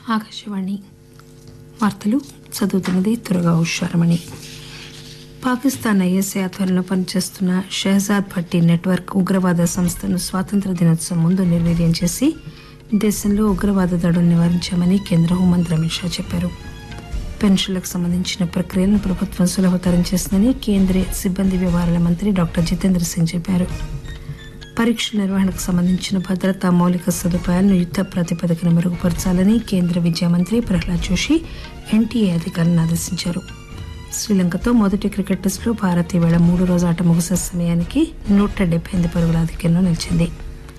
ఆకాశవాణి వార్తలు చదువుతున్నది త్వరగా ఉషారమణి పాకిస్తాన్ ఐఎస్ఐ ఆధ్వర్యంలో పనిచేస్తున్న షెహజాద్ భట్టి నెట్వర్క్ ఉగ్రవాద సంస్థను స్వాతంత్ర దినోత్సవం ముందు నిర్వీర్యం చేసి దేశంలో ఉగ్రవాద దాడులు నివారించామని కేంద్ర హోంమంత్రి అమిత్ షా చెప్పారు పెన్షన్లకు సంబంధించిన ప్రక్రియలను ప్రభుత్వం సులభతరం చేసిందని కేంద్రీయ సిబ్బంది వ్యవహారాల మంత్రి డాక్టర్ జితేంద్ర సింగ్ చెప్పారు పరీక్షల నిర్వహణకు సంబంధించిన భద్రతా మౌలిక సదుపాయాలను యుద్ద ప్రాతిపదికన మెరుగుపరచాలని కేంద్ర విద్యా మంత్రి ప్రహ్లాద్ జోషి ఎన్టీఏ అధికారులను ఆదేశించారు శ్రీలంకతో మొదటి క్రికెట్ టెస్టులో భారత్ ఈవేళ మూడు రోజు ఆట ముగిసే సమయానికి నూట డెబ్బై ఎనిమిది పరుగుల ఆధిక్యంలో నిలిచింది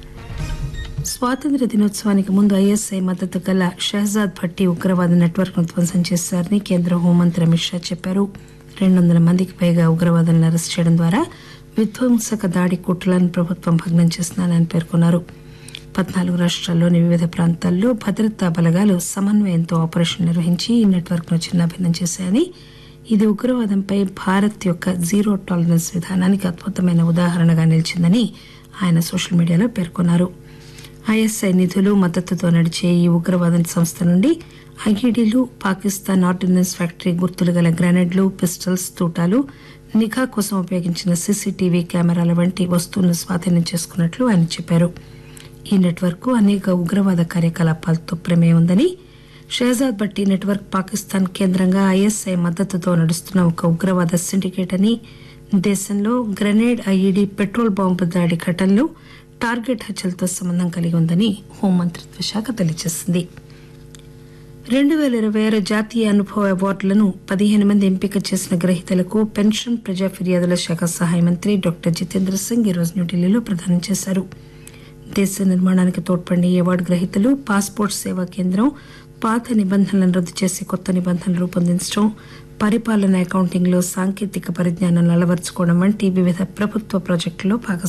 స్వాతంత్ర దినోత్సవానికి ముందు ఐఎస్ఐ మద్దతు గల షెహజాద్ భట్టి ఉగ్రవాద నెట్వర్క్ ను ధ్వంసం చేశారని కేంద్ర హోంమంత్రి అమిత్ షా చెప్పారు రెండు వందల మందికి పైగా ఉగ్రవాదులను అరెస్ట్ చేయడం ద్వారా విధ్వంసక దాడి కుట్రలను ప్రభుత్వం భగ్నం చేస్తున్నానని పేర్కొన్నారు పద్నాలుగు రాష్ట్రాల్లోని వివిధ ప్రాంతాల్లో భద్రతా బలగాలు సమన్వయంతో ఆపరేషన్ నిర్వహించి ఈ నెట్వర్క్ ను చిన్నాభిన్నం చేశాయని ఇది ఉగ్రవాదంపై భారత్ యొక్క జీరో టాలరెన్స్ విధానానికి అద్భుతమైన ఉదాహరణగా నిలిచిందని ఆయన సోషల్ మీడియాలో పేర్కొన్నారు ఐఎస్ఐ నిధులు మద్దతుతో నడిచే ఈ ఉగ్రవాద సంస్థ నుండి ఐఈడీలు పాకిస్తాన్ ఆర్డినెన్స్ ఫ్యాక్టరీ గుర్తులు గల గ్రెనేడ్లు పిస్టల్స్ తూటాలు నిఘా కోసం ఉపయోగించిన సీసీటీవీ కెమెరాల వంటి వస్తువులను స్వాధీనం చేసుకున్నట్లు ఆయన చెప్పారు ఈ నెట్వర్క్ అనేక ఉగ్రవాద కార్యకలాపాలతో ప్రమేయం ఉందని షెహజాద్ భట్టి నెట్వర్క్ పాకిస్తాన్ కేంద్రంగా ఐఎస్ఐ మద్దతుతో నడుస్తున్న ఒక ఉగ్రవాద సిండికేట్ అని దేశంలో గ్రెనేడ్ ఐఈడీ పెట్రోల్ బాంబు దాడి ఘటనలు టార్గెట్ హత్యలతో సంబంధం కలిగి ఉందని హోంమంత్రిత్వ శాఖ తెలియజేసింది రెండు పేల ఇరవై ఆరు జాతీయ అనుభవ అవార్డులను పదిహేను మంది ఎంపిక చేసిన గ్రహీతలకు పెన్షన్ ప్రజా ఫిర్యాదుల శాఖ సహాయ మంత్రి డాక్టర్ జితేంద్ర సింగ్ ఈరోజు న్యూఢిల్లీలో ప్రదానం చేశారు దేశ నిర్మాణానికి తోడ్పడిన ఈ అవార్డు గ్రహీతలు పాస్పోర్ట్ సేవా కేంద్రం పాత నిబంధనలను రద్దు చేసి కొత్త నిబంధనలు రూపొందించడం పరిపాలన అకౌంటింగ్లో సాంకేతిక పరిజ్ఞానాన్ని అలవర్చుకోవడం వంటి వివిధ ప్రభుత్వ ప్రాజెక్టుల్లో భాగస్వామ్యం